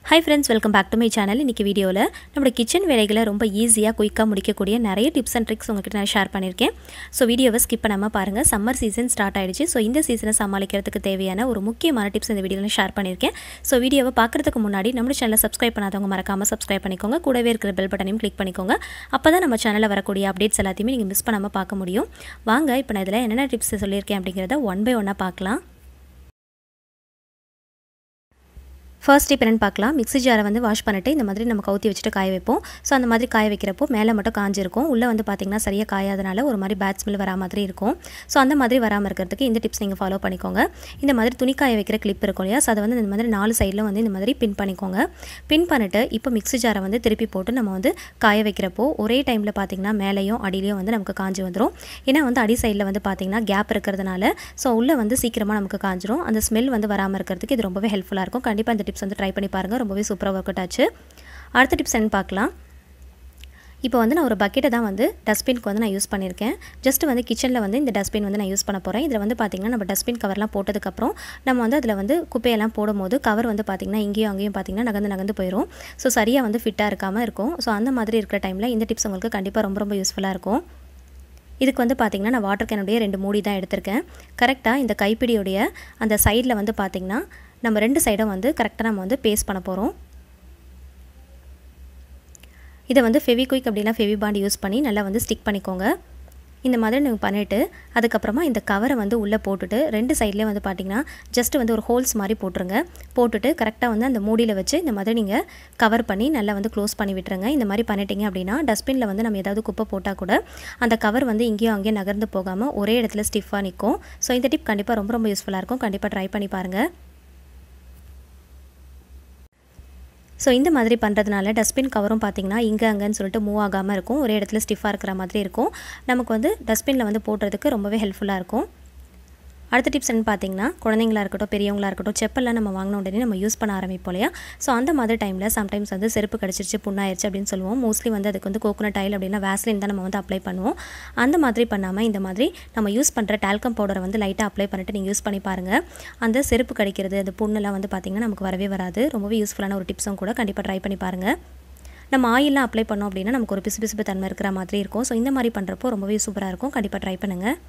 high friends welcome back to my channel இன்றைக்கி வீடியோவில் நம்மளோட கிச்சன் வேலைகளை ரொம்ப ஈஸியாக குயிக்காக முடிக்கக்கூடிய நிறைய டிப்ஸ் அண்ட் ட்ரிக்ஸ் உங்கள்கிட்ட நான் ஷேர் பண்ணியிருக்கேன் ஸோ வீடியோவை ஸ்கிப் பண்ணாமல் பாருங்கள் சம்மர் சீசன் ஸ்டார்ட் ஆயிடுச்சு ஸோ இந்த சீசனை சமாளிக்கிறதுக்கு தேவையான ஒரு முக்கியமான டிப்ஸ் இந்த வீடியோவில் ஷேர் பண்ணியிருக்கேன் ஸோ வீடியோவை பார்க்குறதுக்கு முன்னாடி நம்ம சேனலை சப்ஸ்கிரைப் பண்ணாதவங்க மறக்காமல் சப்ஸ்கிரைப் பண்ணிக்கோங்க கூடவே இருக்கிற பெல் பட்டனையும் கிளிக் பண்ணிக்கோங்க அப்போ தான் நம்ம சேனலில் வரக்கூடிய அப்டேட்ஸ் எல்லாத்தையுமே நீங்கள் மிஸ் பண்ணாமல் பார்க்க முடியும் வாங்க இப்போ நான் இதில் என்னென்ன டிப்ஸ் சொல்லியிருக்கேன் அப்படிங்கிறத ஒன் பை ஒன்னாக பார்க்கலாம் ஃபர்ஸ்ட் இப்போ என்னென்னு பார்க்கலாம் மிக்ஸி ஜாரை வந்து வாஷ் பண்ணிவிட்டு இந்த மாதிரி நம்ம கவுத்தி வச்சுட்டு காய வைப்போம் ஸோ அந்த மாதிரி காய வைக்கிறப்போ மேலே மட்டும் காஞ்சிருக்கும் உள்ளே வந்து பார்த்திங்கன்னா சரியாக காயாதனால ஒரு மாதிரி பேட் ஸ்மெல் வரா மாதிரி இருக்கும் ஸோ அந்த மாதிரி வராமல் இருக்கிறதுக்கு இந்த டிப்ஸ் நீங்கள் ஃபாலோ பண்ணிக்கோங்க இந்த மாதிரி துணி காய வைக்கிற கிளிப் இருக்கும் இல்லையா ஸோ அதை வந்து இந்த மாதிரி நாலு சைடில் வந்து இந்த மாதிரி பின் பண்ணிக்கோங்க பின் பண்ணிவிட்டு இப்போ மிக்ஸி ஜாரை வந்து திருப்பி போட்டு நம்ம வந்து காய வைக்கிறப்போ ஒரே டைமில் பார்த்திங்கன்னா மேலேயும் அடியிலையும் வந்து நமக்கு காஞ்சி வந்துடும் ஏன்னா வந்து அடி சைடில் வந்து பார்த்திங்கன்னா கேப் இருக்கிறதுனால ஸோ உள்ளே வந்து சீக்கிரமாக நமக்கு காஞ்சிரும் அந்த ஸ்மெல் வந்து வராமல் இருக்கிறதுக்கு இது ரொம்பவே ஹெல்ப்ஃபுல்லாக இருக்கும் கண்டிப்பாக இந்த டிப்ஸ் வந்து ட்ரை பண்ணி பாருங்கள் ரொம்பவே சூப்பராக ஒர்க் அவுட் ஆச்சு அடுத்த டிப்ஸ் என்ன பார்க்கலாம் இப்போ வந்து நான் ஒரு பக்கெட்டை தான் வந்து டஸ்ட்பின்க்கு வந்து நான் யூஸ் பண்ணியிருக்கேன் ஜஸ்ட் வந்து கிச்சனில் வந்து இந்த டஸ்ட்பின் வந்து நான் யூஸ் பண்ண போகிறேன் இதில் வந்து பார்த்திங்கன்னா நம்ம டஸ்ட்பின் கவர்லாம் போட்டதுக்கப்புறம் நம்ம வந்து அதில் வந்து குப்பையெல்லாம் போடும்போது கவர் வந்து பார்த்திங்கன்னா இங்கேயும் அங்கேயும் பார்த்திங்கன்னா நகர்ந்து நகர்ந்து போயிடும் ஸோ சரியாக வந்து ஃபிட்டாக இருக்காமல் இருக்கும் ஸோ அந்த மாதிரி இருக்கிற டைமில் இந்த டிப்ஸ் உங்களுக்கு கண்டிப்பாக ரொம்ப ரொம்ப யூஸ்ஃபுல்லாக இருக்கும் இதுக்கு வந்து பார்த்திங்கன்னா நான் வாட்டர் கேனுடைய ரெண்டு மூடி தான் எடுத்திருக்கேன் கரெக்டாக இந்த கைப்பிடியுடைய அந்த சைடில் வந்து பார்த்திங்கன்னா நம்ம ரெண்டு சைடும் வந்து கரெக்டாக நம்ம வந்து பேஸ்ட் பண்ண போகிறோம் இதை வந்து ஃபெவிக்விக் அப்படின்னா ஃபெவி பாண்ட் யூஸ் பண்ணி நல்லா வந்து ஸ்டிக் பண்ணிக்கோங்க இந்த மாதிரி நீங்கள் பண்ணிவிட்டு அதுக்கப்புறமா இந்த கவரை வந்து உள்ளே போட்டுட்டு ரெண்டு சைட்லேயும் வந்து பார்த்திங்கன்னா ஜஸ்ட் வந்து ஒரு ஹோல்ஸ் மாதிரி போட்டுருங்க போட்டுட்டு கரெக்டாக வந்து அந்த மூடியில் வச்சு இந்த மாதிரி நீங்கள் கவர் பண்ணி நல்லா வந்து க்ளோஸ் பண்ணி விட்டுருங்க இந்த மாதிரி பண்ணிட்டீங்க அப்படின்னா டஸ்ட்பினில் வந்து நம்ம ஏதாவது குப்பை போட்டால் கூட அந்த கவர் வந்து இங்கேயும் அங்கேயும் நகர்ந்து போகாமல் ஒரே இடத்துல ஸ்டிஃபாக நிற்கும் ஸோ இந்த டிப் கண்டிப்பாக ரொம்ப ரொம்ப யூஸ்ஃபுல்லாக இருக்கும் கண்டிப்பாக ட்ரை பண்ணி பாருங்கள் ஸோ இந்த மாதிரி பண்ணுறதுனால டஸ்ட்பின் கவரும் பார்த்திங்கன்னா இங்கே அங்கேன்னு சொல்லிட்டு மூவ் ஆகாமல் இருக்கும் ஒரே இடத்துல ஸ்டிஃபாக இருக்கிற மாதிரி இருக்கும் நமக்கு வந்து டஸ்ட்பினில் வந்து போடுறதுக்கு ரொம்பவே ஹெல்ப்ஃபுல்லாக இருக்கும் அடுத்த டிப்ஸ் என்ன பார்த்தீங்கன்னா குழந்தைங்களா இருக்கட்டும் பெரியவங்களா இருக்கட்டும் செப்பல்லாம் நம்ம வாங்கின உடனே நம்ம யூஸ் பண்ண ஆரம்பிப்போம் இல்லையா ஸோ அந்த மாதிரி டைமில் சம்டைம்ஸ் வந்து செருப்பு கிடச்சிருச்சு புண்ணாயிருச்சு அப்படின்னு சொல்லுவோம் மோஸ்ட்லி வந்து அதுக்கு வந்து கோகோனட் ஆயில் அப்படின்னா வேஸ்லின் தான் நம்ம வந்து அப்ளை பண்ணுவோம் அந்த மாதிரி பண்ணாமல் இந்த மாதிரி நம்ம யூஸ் பண்ணுற டால்கம் பவுடரை வந்து லைட்டாக அப்ளை பண்ணிட்டு நீங்கள் யூஸ் பண்ணி பாருங்கள் அந்த செருப்பு கிடைக்கிறது அந்த புண்ணெல்லாம் வந்து பார்த்திங்கன்னா நமக்கு வரவே வராது ரொம்பவே யூஸ்ஃபுல்லான ஒரு டிப்ஸும் கூட கண்டிப்பாக ட்ரை பண்ணி பாருங்கள் நம்ம ஆயிலாம் அப்ளை பண்ணோம் அப்படின்னா நமக்கு ஒரு பிசு பிசுப்பு தன்மை இருக்கிற மாதிரி இருக்கும் ஸோ இந்த மாதிரி பண்ணுறப்போ ரொம்பவே சூப்பராக இருக்கும் கண்டிப்பாக ட்ரை பண்ணுங்கள்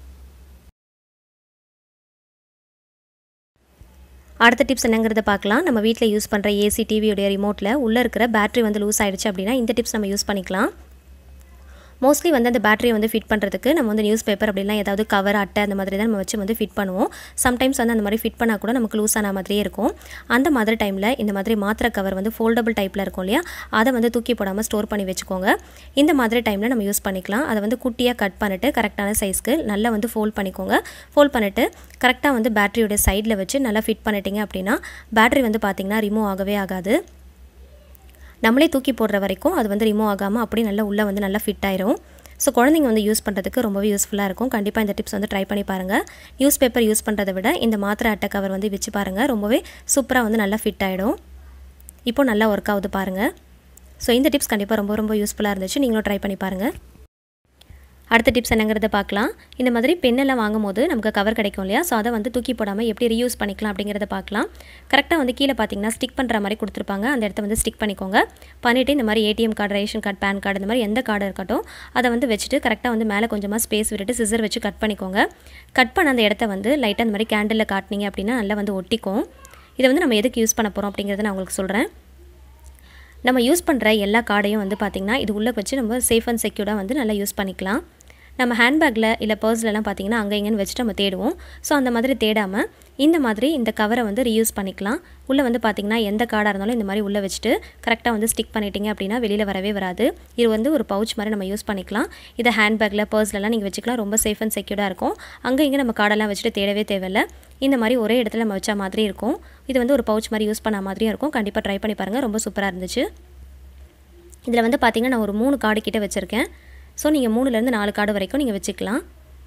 அடுத்த டிப்ஸ் என்னங்கிறத பார்க்கலாம் நம்ம வீட்டில் யூஸ் பண்ணுற ஏசி டிவியோடைய ரிமோட்டில் உள்ளே இருக்கிற பேட்டரி வந்து லூஸ் ஆகிடுச்சு அப்படின்னா இந்த டிப்ஸ் நம்ம யூஸ் பண்ணிக்கலாம் மோஸ்ட்லி வந்து அந்த பேட்டரியை வந்து ஃபிட் பண்ணுறதுக்கு நம்ம வந்து நியூஸ் பேப்பர் அப்படிலாம் ஏதாவது கவர் அட்டை அந்த மாதிரி தான் நம்ம வச்சு வந்து ஃபிட் பண்ணுவோம் சம்டைம்ஸ் வந்து அந்த மாதிரி ஃபிட் பண்ணால் கூட நமக்கு லூஸ் ஆன மாதிரியே இருக்கும் அந்த மாதிரி டைமில் இந்த மாதிரி மாத்திரை கவர் வந்து ஃபோல்டபுள் டைப்பில் இருக்கும் இல்லையா அதை வந்து தூக்கி போடாமல் ஸ்டோர் பண்ணி வச்சுக்கோங்க இந்த மாதிரி டைமில் நம்ம யூஸ் பண்ணிக்கலாம் அதை வந்து குட்டியாக கட் பண்ணிவிட்டு கரெக்டான சைஸ்க்கு நல்லா வந்து ஃபோல்ட் பண்ணிக்கோங்க ஃபோல்ட் பண்ணிவிட்டு கரெக்டாக வந்து பேட்டரியோட சைடில் வச்சு நல்லா ஃபிட் பண்ணிட்டீங்க அப்படின்னா பேட்டரி வந்து பார்த்திங்கன்னா ரிமூவ் ஆகவே ஆகாது நம்மளே தூக்கி போடுற வரைக்கும் அது வந்து ரிமூவ் ஆகாமல் அப்படியே நல்லா உள்ளே வந்து நல்லா ஃபிட் ஆயிரும் ஸோ குழந்தைங்க வந்து யூஸ் பண்ணுறதுக்கு ரொம்பவே யூஸ்ஃபுல்லாக இருக்கும் கண்டிப்பாக இந்த டிப்ஸ் வந்து ட்ரை பண்ணி பாருங்கள் நியூஸ் பேப்பர் யூஸ் பண்ணுறதை விட இந்த மாத்திரை அட்டை கவர் வந்து வச்சு பாருங்கள் ரொம்பவே சூப்பராக வந்து நல்லா ஃபிட் ஆகிடும் இப்போ நல்லா ஒர்க் ஆகுது பாருங்கள் ஸோ இந்த டிப்ஸ் கண்டிப்பாக ரொம்ப ரொம்ப யூஸ்ஃபுல்லாக இருந்துச்சு நீங்களும் ட்ரை பண்ணி பாருங்கள் அடுத்த டிப்ஸ் என்னங்கிறத பார்க்கலாம் இந்த மாதிரி பெண்ணெல்லாம் வாங்கும் போது நமக்கு கவர் கிடைக்கும் இல்லையா ஸோ அதை வந்து தூக்கி போடாமல் எப்படி ரீயூஸ் பண்ணிக்கலாம் அப்படிங்கிறத பார்க்கலாம் கரெக்டாக வந்து கீழே பார்த்தீங்கன்னா ஸ்டிக் பண்ணுற மாதிரி கொடுத்துருப்பாங்க அந்த இடத்த வந்து ஸ்டிக் பண்ணிக்கோங்க பண்ணிவிட்டு இந்த மாதிரி ATM card ration card PAN card இந்த மாதிரி எந்த கார்டு இருக்கட்டும் அதை வந்து வச்சுட்டு கரெக்டாக வந்து மேலே கொஞ்சமாக ஸ்பேஸ் விட்டுட்டு சிசர் வச்சு கட் பண்ணிக்கோங்க கட் பண்ண அந்த இடத்த வந்து லைட்டாக அந்த மாதிரி கேண்டிலில் காட்டினீங்க அப்படின்னா நல்லா வந்து ஒட்டிக்கும் இதை வந்து நம்ம எதுக்கு யூஸ் பண்ண போகிறோம் அப்படிங்கிறத நான் உங்களுக்கு சொல்கிறேன் நம்ம யூஸ் பண்ணுற எல்லா கார்டையும் வந்து பார்த்திங்கன்னா இது உள்ளே வச்சு நம்ம சேஃப் அண்ட் செக்யூர்டாக வந்து நல்லா யூஸ் பண்ணிக்கலாம் நம்ம ஹேண்ட்பேக்கில் இல்லை பர்ஸ்லலாம் பார்த்திங்கன்னா அங்கே இங்கேன்னு வச்சுட்டு நம்ம தேடுவோம் ஸோ அந்த மாதிரி தேடாமல் இந்த மாதிரி இந்த கவரை வந்து ரீயூஸ் பண்ணிக்கலாம் உள்ளே வந்து பார்த்திங்கன்னா எந்த கார்டாக இருந்தாலும் இந்த மாதிரி உள்ளே வச்சுட்டு கரெக்டாக வந்து ஸ்டிக் பண்ணிட்டீங்க அப்படின்னா வெளியில் வரவே வராது இது வந்து ஒரு பவுச் மாதிரி நம்ம யூஸ் பண்ணிக்கலாம் இதை ஹேண்ட்பேக்கில் பர்ஸ்லலாம் நீங்கள் வச்சுக்கலாம் ரொம்ப சேஃப் அண்ட் செக்யூர்டாக இருக்கும் அங்கே இங்கே நம்ம கார்டெல்லாம் வச்சுட்டு தேடவே தேவையில்லை இந்த மாதிரி ஒரே இடத்துல நம்ம வச்ச மாதிரி இருக்கும் இது வந்து ஒரு பவுச் மாதிரி யூஸ் பண்ண மாதிரியும் இருக்கும் கண்டிப்பாக ட்ரை பண்ணி பாருங்கள் ரொம்ப சூப்பராக இருந்துச்சு இதில் வந்து பார்த்திங்கன்னா நான் ஒரு மூணு கார்டு கிட்டே வச்சுருக்கேன் ஸோ நீங்கள் மூணுலேருந்து நாலு கார்டு வரைக்கும் நீங்கள் வச்சுக்கலாம்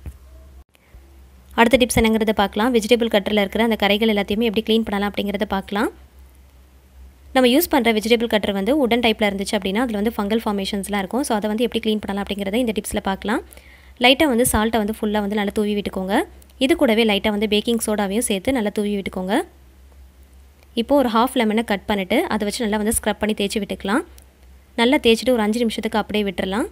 அடுத்த டிப்ஸ் என்னங்கிறத பார்க்கலாம் வெஜிடபிள் கட்டரில் இருக்கிற அந்த கரைகள் எல்லாத்தையுமே எப்படி க்ளீன் பண்ணலாம் அப்படிங்கிறத பார்க்கலாம் நம்ம யூஸ் பண்ணுற வெஜிடபிள் கட்டர் வந்து உடன் டைப்பில் இருந்துச்சு அப்படின்னா அதில் வந்து ஃபங்கல் ஃபார்மேஷன்ஸ்லாம் இருக்கும் ஸோ அதை வந்து எப்படி க்ளீன் பண்ணலாம் அப்படிங்கிறத இந்த டிப்ஸில் பார்க்கலாம் லைட்டாக வந்து சால்ட்டை வந்து ஃபுல்லாக வந்து நல்லா தூவி விட்டுக்கோங்க இது கூடவே லைட்டாக வந்து பேக்கிங் சோடாவையும் சேர்த்து நல்லா தூவி விட்டுக்கோங்க இப்போது ஒரு ஹாஃப் லெமனை கட் பண்ணிவிட்டு அதை வச்சு நல்லா வந்து ஸ்க்ரப் பண்ணி தேய்ச்சி விட்டுக்கலாம் நல்லா தேய்ச்சிட்டு ஒரு அஞ்சு நிமிஷத்துக்கு அப்படியே விட்டுறலாம்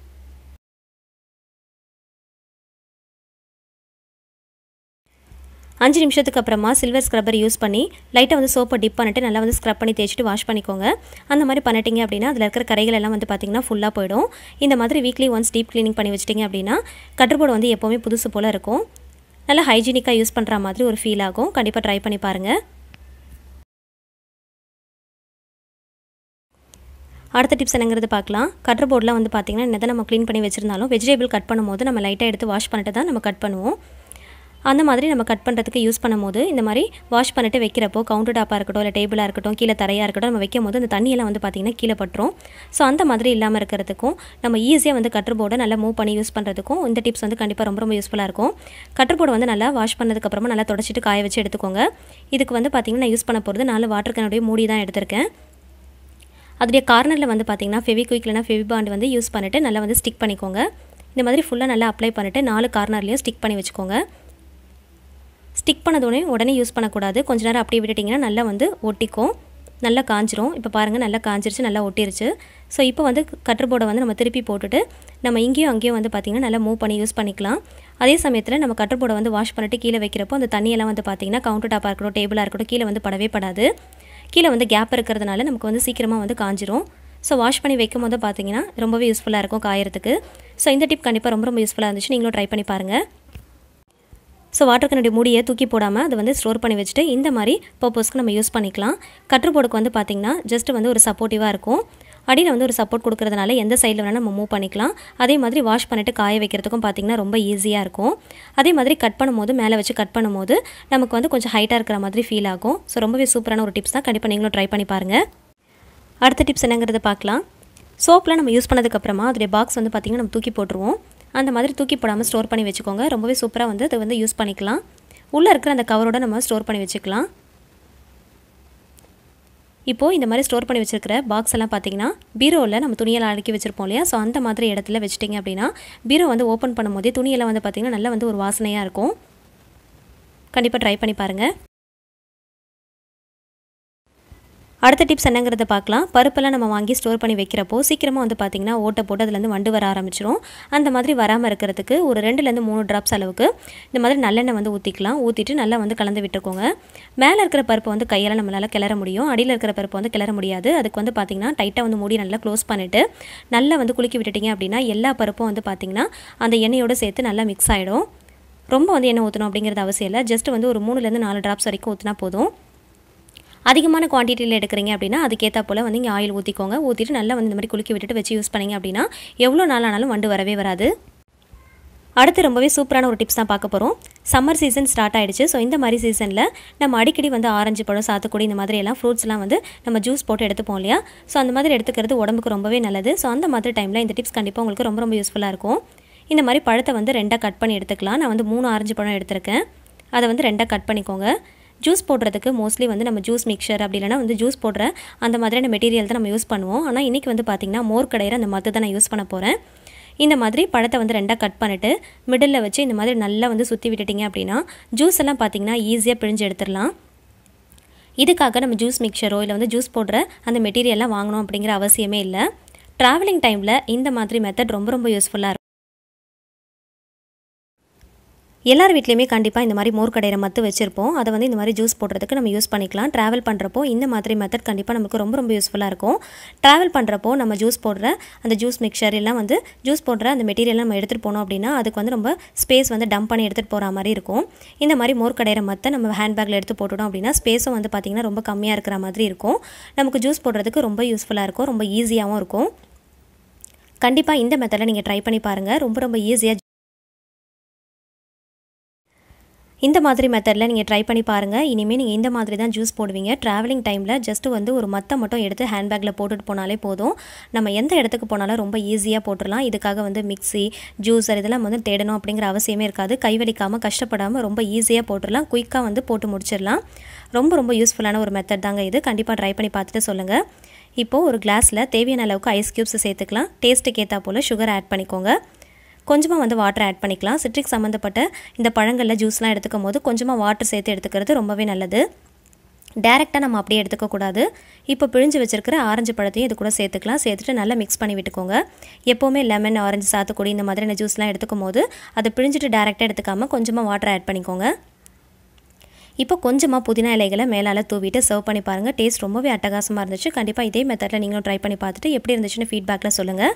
அஞ்சு நிமிஷத்துக்கு அப்புறமா சில்வர் ஸ்க்ரப்பர் யூஸ் பண்ணி லைட்டாக வந்து சோப்பை டிப் பண்ணிட்டு நல்லா வந்து ஸ்க்ரப் பண்ணி தேய்ச்சிட்டு வாஷ் பண்ணிக்கோங்க அந்த மாதிரி பண்ணிட்டீங்க அப்படின்னா அதில் இருக்கிற கரைகள் எல்லாம் வந்து பார்த்திங்கன்னா ஃபுல்லாக போயிடும் இந்த மாதிரி வீக்லி ஒன்ஸ் டீப் க்ளீனிங் பண்ணி வச்சிட்டிங்க அப்படின்னா கட்டர்போர்டு வந்து எப்போவுமே புதுசு போல் இருக்கும் நல்லா ஹைஜீனிக்காக யூஸ் பண்ணுற மாதிரி ஒரு ஃபீல் ஆகும் கண்டிப்பாக ட்ரை பண்ணி பாருங்கள் அடுத்த டிப்ஸ் என்னங்கிறது பார்க்கலாம் கட்டர் போர்டில் வந்து பார்த்திங்கன்னா என்னதான் நம்ம க்ளீன் பண்ணி வச்சுருந்தாலும் வெஜிடபிள் கட் பண்ணும்போது நம்ம லைட்டாக எடுத்து வாஷ் பண்ணிட்டு தான் நம்ம கட் பண்ணுவோம் அந்த மாதிரி நம்ம கட் பண்ணுறதுக்கு யூஸ் பண்ணும்போது இந்த மாதிரி வாஷ் பண்ணிட்டு வைக்கிறப்போ கவுண்டர் டாப்பாக இருக்கட்டும் இல்லை டேபிளாக இருக்கட்டும் கீழே தரையாக இருக்கட்டும் நம்ம வைக்கும் போது அந்த தண்ணியெல்லாம் வந்து பார்த்திங்கன்னா கீழே பட்டுரும் ஸோ அந்த மாதிரி இல்லாமல் இருக்கிறதுக்கும் நம்ம ஈஸியாக வந்து கட்டர் போர்டை நல்லா மூவ் பண்ணி யூஸ் பண்ணுறதுக்கும் இந்த டிப்ஸ் வந்து கண்டிப்பாக ரொம்ப ரொம்ப யூஸ்ஃபுல்லாக இருக்கும் கட்டர் போர்டை வந்து நல்லா வாஷ் பண்ணதுக்கப்புறமா நல்லா தொடச்சிட்டு காய வச்சு எடுத்துக்கோங்க இதுக்கு வந்து பார்த்திங்கன்னா நான் யூஸ் பண்ண போகிறது நாலு வாட்டர் கேனுடைய மூடி தான் எடுத்திருக்கேன் அதோடைய கார்னரில் வந்து பார்த்திங்கன்னா ஃபெவிக்விக் இல்லைனா ஃபெவிபாண்ட் வந்து யூஸ் பண்ணிவிட்டு நல்லா வந்து ஸ்டிக் பண்ணிக்கோங்க இந்த மாதிரி ஃபுல்லாக நல்லா அப்ளை பண்ணிவிட்டு நாலு கார்னர்லேயும் ஸ்டிக் பண்ணி வச்சுக்கோங்க ஸ்டிக் பண்ணதோடனே உடனே யூஸ் பண்ணக்கூடாது கொஞ்ச நேரம் அப்படியே விட்டுட்டிங்கன்னா நல்லா வந்து ஒட்டிக்கும் நல்லா காஞ்சிரும் இப்போ பாருங்கள் நல்லா காஞ்சிருச்சு நல்லா ஒட்டிருச்சு ஸோ இப்போ வந்து கட்டர் போர்டை வந்து நம்ம திருப்பி போட்டுட்டு நம்ம இங்கேயும் அங்கேயும் வந்து பார்த்திங்கன்னா நல்லா மூவ் பண்ணி யூஸ் பண்ணிக்கலாம் அதே சமயத்தில் நம்ம கட்டர் போர்டை வந்து வாஷ் பண்ணிட்டு கீழே வைக்கிறப்போ அந்த தண்ணியெல்லாம் வந்து பார்த்திங்கன்னா கவுண்டர் டாப்பாக இருக்கட்டும் டேபிளாக இருக்கட்டும் கீழே வந்து படவே படாது கீழே வந்து கேப் இருக்கிறதுனால நமக்கு வந்து சீக்கிரமாக வந்து காஞ்சிரும் ஸோ வாஷ் பண்ணி வைக்கும் போது பார்த்தீங்கன்னா ரொம்பவே யூஸ்ஃபுல்லாக இருக்கும் காயறதுக்கு ஸோ இந்த டிப் கண்டிப்பாக ரொம்ப ரொம்ப யூஸ்ஃபுல்லாக இருந்துச்சு நீங்களும் ட்ரை பண்ணி பாருங்கள் ஸோ வாட்டர் கனுடைய மூடியை தூக்கி போடாமல் அதை வந்து ஸ்டோர் பண்ணி வச்சுட்டு இந்த மாதிரி பர்பஸ்க்கு நம்ம யூஸ் பண்ணிக்கலாம் கட்ரு போர்டுக்கு வந்து பார்த்திங்கன்னா ஜஸ்ட் வந்து ஒரு சப்போர்ட்டிவாக இருக்கும் அடியில் வந்து ஒரு சப்போர்ட் கொடுக்கறதுனால எந்த சைடில் வேணால் நம்ம மூவ் பண்ணிக்கலாம் அதே மாதிரி வாஷ் பண்ணிவிட்டு காய வைக்கிறதுக்கும் பார்த்திங்கன்னா ரொம்ப ஈஸியாக இருக்கும் அதே மாதிரி கட் பண்ணும்போது மேலே வச்சு கட் பண்ணும்போது நமக்கு வந்து கொஞ்சம் ஹைட்டாக இருக்கிற மாதிரி ஃபீல் ஆகும் ஸோ ரொம்பவே சூப்பரான ஒரு டிப்ஸ் தான் கண்டிப்பாக நீங்களும் ட்ரை பண்ணி பாருங்கள் அடுத்த டிப்ஸ் என்னங்கிறத பார்க்கலாம் சோப்பில் நம்ம யூஸ் பண்ணதுக்கப்புறமா அதோடைய பாக்ஸ் வந்து பார்த்திங்கன்னா நம்ம தூக்கி போட்டுருவோம் அந்த மாதிரி தூக்கி போடாமல் ஸ்டோர் பண்ணி வச்சுக்கோங்க ரொம்பவே சூப்பராக வந்து அதை வந்து யூஸ் பண்ணிக்கலாம் உள்ளே இருக்கிற அந்த கவரோட நம்ம ஸ்டோர் பண்ணி வச்சுக்கலாம் இப்போது இந்த மாதிரி ஸ்டோர் பண்ணி வச்சுருக்கிற பாக்ஸ் எல்லாம் பார்த்தீங்கன்னா பீரோவில் நம்ம துணியெல்லாம் அடுக்கி வச்சுருப்போம் இல்லையா ஸோ அந்த மாதிரி இடத்துல வச்சுட்டிங்க அப்படின்னா பீரோ வந்து ஓப்பன் பண்ணும்போதே துணியெல்லாம் வந்து பார்த்திங்கன்னா நல்லா வந்து ஒரு வாசனையாக இருக்கும் கண்டிப்பாக ட்ரை பண்ணி பாருங்கள் அடுத்த டிப்ஸ் என்னங்கிறத பார்க்கலாம் பருப்பெல்லாம் நம்ம வாங்கி ஸ்டோர் பண்ணி வைக்கிறப்போ சீக்கிரமாக வந்து பார்த்திங்கன்னா ஓட்டை போட்டு அதுலேருந்து வண்டு வர ஆரம்பிச்சிரும் அந்த மாதிரி வராமல் இருக்கிறதுக்கு ஒரு ரெண்டுலேருந்து மூணு ட்ராப்ஸ் அளவுக்கு இந்த மாதிரி நல்லெண்ணெய் வந்து ஊற்றிக்கலாம் ஊற்றிட்டு நல்லா வந்து கலந்து விட்டுக்கோங்க மேலே இருக்கிற பருப்பை வந்து கையால் நம்மளால் கிளற முடியும் அடியில் இருக்கிற பருப்பை வந்து கிளற முடியாது அதுக்கு வந்து பார்த்திங்கன்னா டைட்டாக வந்து மூடி நல்லா க்ளோஸ் பண்ணிவிட்டு நல்லா வந்து குலுக்கி விட்டுட்டிங்க அப்படின்னா எல்லா பருப்பும் வந்து பார்த்திங்கன்னா அந்த எண்ணெயோடு சேர்த்து நல்லா மிக்ஸ் ஆகிடும் ரொம்ப வந்து எண்ணெய் ஊற்றணும் அப்படிங்கிறது அவசியம் இல்லை ஜஸ்ட் வந்து ஒரு மூணுலேருந்து நாலு ட்ராப்ஸ் வரைக்கும் ஊற்றினா போதும் அதிகமான குவான்டிட்டியில் எடுக்கிறீங்க அப்படின்னா அதுக்கேற்ற போல் வந்து இங்கே ஆயில் ஊற்றிக்கோங்க ஊற்றிட்டு நல்லா வந்து இந்த மாதிரி குலுக்கி விட்டுட்டு வச்சு யூஸ் பண்ணிங்க அப்படின்னா எவ்வளோ நாள் ஆனாலும் வண்டு வரவே வராது அடுத்து ரொம்பவே சூப்பரான ஒரு டிப்ஸ் தான் பார்க்க போகிறோம் சம்மர் சீசன் ஸ்டார்ட் ஆகிடுச்சு ஸோ இந்த மாதிரி சீசனில் நம்ம அடிக்கடி வந்து ஆரஞ்சு பழம் சாத்துக்குடி இந்த மாதிரி எல்லாம் ஃப்ரூட்ஸ்லாம் வந்து நம்ம ஜூஸ் போட்டு எடுத்துப்போம் இல்லையா ஸோ அந்த மாதிரி எடுத்துக்கிறது உடம்புக்கு ரொம்பவே நல்லது ஸோ அந்த மாதிரி டைமில் இந்த டிப்ஸ் கண்டிப்பாக உங்களுக்கு ரொம்ப ரொம்ப யூஸ்ஃபுல்லாக இருக்கும் இந்த மாதிரி பழத்தை வந்து ரெண்டாக கட் பண்ணி எடுத்துக்கலாம் நான் வந்து மூணு ஆரஞ்சு பழம் எடுத்திருக்கேன் அதை வந்து ரெண்டாக கட் பண்ணிக்கோங்க ஜூஸ் போடுறதுக்கு மோஸ்ட்லி வந்து நம்ம ஜூஸ் மிக்சர் அப்படி இல்லைனா வந்து ஜூஸ் போடுற அந்த மாதிரியான மெட்டீரியல் தான் நம்ம யூஸ் பண்ணுவோம் ஆனால் இன்றைக்கி வந்து பார்த்திங்கன்னா மோர் கடையிற அந்த மத்து தான் நான் யூஸ் பண்ண போகிறேன் இந்த மாதிரி பழத்தை வந்து ரெண்டாக கட் பண்ணிவிட்டு மிடில் வச்சு இந்த மாதிரி நல்லா வந்து சுற்றி விட்டுட்டிங்க அப்படின்னா ஜூஸ் எல்லாம் பார்த்திங்கன்னா ஈஸியாக பிழிஞ்சு எடுத்துடலாம் இதுக்காக நம்ம ஜூஸ் மிக்சரோ இல்லை வந்து ஜூஸ் போடுற அந்த மெட்டீரியல்லாம் வாங்கணும் அப்படிங்கிற அவசியமே இல்லை ட்ராவலிங் டைமில் இந்த மாதிரி மெத்தட் ரொம்ப ரொம்ப யூஸ்ஃபுல்லாக இருக்கும் எல்லார் வீட்லேயுமே கண்டிப்பாக இந்த மாதிரி மோர் கடையிற மத்து வச்சுருப்போம் அதை வந்து இந்த மாதிரி ஜூஸ் போடுறதுக்கு நம்ம யூஸ் பண்ணிக்கலாம் ட்ராவல் பண்ணுறப்போ இந்த மாதிரி மெத்தட் கண்டிப்பாக நமக்கு ரொம்ப ரொம்ப யூஸ்ஃபுல்லாக இருக்கும் ட்ராவல் பண்ணுறப்போ நம்ம ஜூஸ் போடுற அந்த ஜூஸ் மிக்சர் எல்லாம் வந்து ஜூஸ் போடுற அந்த மெட்டீரியல் நம்ம எடுத்துகிட்டு போனோம் அப்படின்னா அதுக்கு வந்து ரொம்ப ஸ்பேஸ் வந்து டம்ப் பண்ணி எடுத்துகிட்டு போகிற மாதிரி இருக்கும் இந்த மாதிரி மோர் கடையிற மத்தை நம்ம ஹேண்ட்பேக்கில் எடுத்து போட்டுட்டோம் அப்படின்னா ஸ்பேஸும் வந்து பார்த்திங்கன்னா ரொம்ப கம்மியாக இருக்கிற மாதிரி இருக்கும் நமக்கு ஜூஸ் போடுறதுக்கு ரொம்ப யூஸ்ஃபுல்லாக இருக்கும் ரொம்ப ஈஸியாகவும் இருக்கும் கண்டிப்பாக இந்த மெத்தடை நீங்கள் ட்ரை பண்ணி பாருங்கள் ரொம்ப ரொம்ப ஈஸியாக இந்த மாதிரி மெத்தடில் நீங்கள் ட்ரை பண்ணி பாருங்கள் இனிமேல் நீங்கள் இந்த மாதிரி தான் ஜூஸ் போடுவீங்க ட்ராவலிங் டைமில் ஜஸ்ட்டு வந்து ஒரு மத்தை மட்டும் எடுத்து ஹேண்ட்பேக்கில் போட்டுட்டு போனாலே போதும் நம்ம எந்த இடத்துக்கு போனாலும் ரொம்ப ஈஸியாக போட்டுடலாம் இதுக்காக வந்து மிக்ஸி ஜூஸர் இதெல்லாம் வந்து தேடணும் அப்படிங்கிற அவசியமே இருக்காது கைவலிக்காமல் கஷ்டப்படாமல் ரொம்ப ஈஸியாக போட்டுடலாம் குயிக்காக வந்து போட்டு முடிச்சிடலாம் ரொம்ப ரொம்ப யூஸ்ஃபுல்லான ஒரு மெத்தட் தாங்க இது கண்டிப்பாக ட்ரை பண்ணி பார்த்துட்டு சொல்லுங்கள் இப்போது ஒரு கிளாஸில் தேவையான அளவுக்கு ஐஸ் க்யூப்ஸ் சேர்த்துக்கலாம் டேஸ்ட்டுக்கு ஏற்றா போல் சுகர் ஆட் பண்ணிக்கோங்க கொஞ்சமாக வந்து வாட்டர் ஆட் பண்ணிக்கலாம் சிட்ரிக் சம்மந்தப்பட்ட இந்த பழங்களில் ஜூஸ்லாம் எடுத்துக்கும் போது கொஞ்சமாக வாட்டர் சேர்த்து எடுத்துக்கிறது ரொம்பவே நல்லது டேரெக்டாக நம்ம அப்படியே எடுத்துக்கக்கூடாது இப்போ பிழிஞ்சு வச்சிருக்கிற ஆரஞ்சு பழத்தையும் இது கூட சேர்த்துக்கலாம் சேர்த்துட்டு நல்லா மிக்ஸ் பண்ணி விட்டுக்கோங்க எப்போவுமே லெமன் ஆரஞ்சு சாத்துக்குடி இந்த மாதிரியான ஜூஸ்லாம் எடுத்துக்கும் போது அதை பிழிஞ்சிட்டு டேரெக்டாக எடுத்துக்காமல் கொஞ்சமாக வாட்டர் ஆட் பண்ணிக்கோங்க இப்போ கொஞ்சமாக புதினா இலைகளை மேலால் தூவிட்டு சர்வ் பண்ணி பாருங்கள் டேஸ்ட் ரொம்பவே அட்டகாசமாக இருந்துச்சு கண்டிப்பாக இதே மெத்தடில் நீங்களும் ட்ரை பண்ணி பார்த்துட்டு எப்படி இருந்துச்சுன்னு ஃபீட்பேக்கில் சொல்லுங்கள்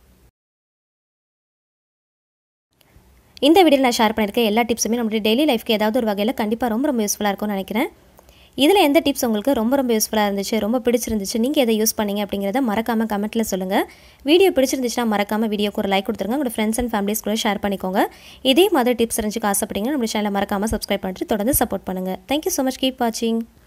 இந்த வீடியோவில் நான் ஷேர் பண்ணியிருக்க எல்லா டிப்ஸுமே நம்மளுடைய டெய்லி லைஃப்க்கு ஏதாவது ஒரு வகையில் கண்டிப்பாக ரொம்ப ரொம்ப யூஸ்ஃபுல்லாக இருக்கும்னு நினைக்கிறேன் இதில் எந்த டிப்ஸ் உங்களுக்கு ரொம்ப ரொம்ப யூஸ்ஃபுல்லாக இருந்துச்சு ரொம்ப பிடிச்சிருந்துச்சு நீங்கள் எதை யூஸ் பண்ணீங்க அப்படிங்கிறத மறக்காமல் கமெண்ட்டில் சொல்லுங்கள் வீடியோ பிடிச்சிருந்துச்சுன்னா மறக்காமல் வீடியோக்கு ஒரு லைக் கொடுத்துருங்க உங்களோட ஃப்ரெண்ட்ஸ் அண்ட் ஃபேமிலிஸ் கூட ஷேர் பண்ணிக்கோங்க இதே மாதிரி டிப்ஸ் இருந்துச்சு ஆசைப்பட்டீங்க நம்ம சேனலை மறக்காமல் சப்ஸ்கிரைப் பண்ணிட்டு தொடர்ந்து சப்போர்ட் பண்ணுங்கள் தேங்க்யூ ஸோ மச் கீப் வாட்சிங்